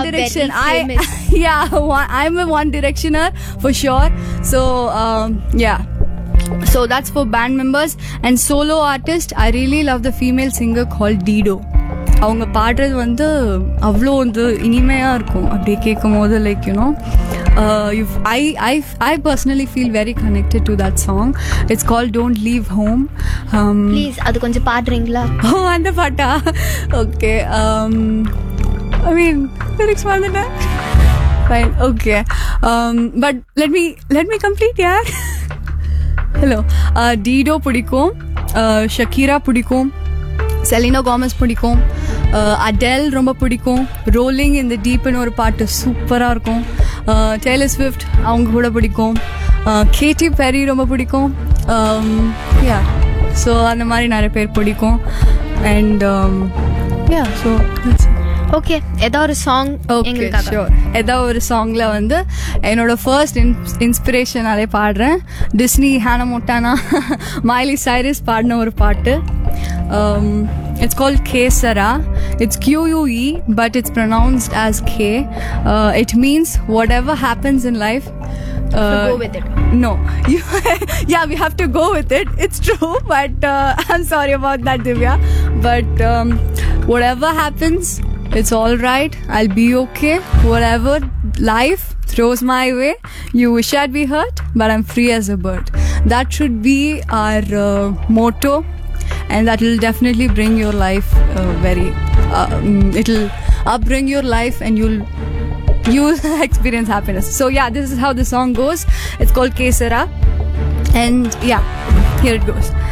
Direction. very I famous. yeah, one, I'm a One Directioner for sure. So um, yeah. So that's for band members and solo artist. I really love the female singer called Dido. அவங்க பாடுறது வந்து அவ்வளோ வந்து இனிமையாக இருக்கும் அப்படியே கேட்கும் போது like you know I I I personally feel very connected to that song it's called don't leave home please அது கொஞ்சம் பாடுறீங்களா ஓ அந்த பாட்டா ஓகே ஐ மீன் லிரிக்ஸ் வந்துட்டேன் fine okay but let me let me complete யார் hello டீடோ பிடிக்கும் Shakira பிடிக்கும் செலினா காமஸ் பிடிக்கும் அடெல் ரொம்ப பிடிக்கும் ரோலிங் இந்த டீப்னு ஒரு பாட்டு சூப்பராக இருக்கும் டெய்லர் ஸ்விஃப்ட் அவங்க கூட பிடிக்கும் கேடி பெரி ரொம்ப பிடிக்கும் யா ஸோ அந்த மாதிரி நிறைய பேர் பிடிக்கும் அண்ட் யா ஸோ ஓகே ஏதோ ஒரு சாங் ஓகே எங்களுக்காக ஷோர் ஏதாவது ஒரு சாங்ல வந்து என்னோட ஃபர்ஸ்ட் இன்ஸ்பிரேஷனாலே பாடுறேன் Disney Hannah Montana Miley Cyrus பாடின ஒரு பாட்டு it's called que sera it's QUE but it's pronounced as K it means whatever happens in life go with it. No, you, yeah, we have to go with it. It's true, but uh, I'm sorry about that, Divya. But um, whatever happens, it's all right. I'll be okay. Whatever life throws my way, you wish I'd be hurt, but I'm free as a bird. That should be our uh, motto, and that will definitely bring your life uh, very. Uh, mm, it'll upbring your life, and you'll you experience happiness. So yeah, this is how the song goes. It's called Kesara. And yeah, here it goes.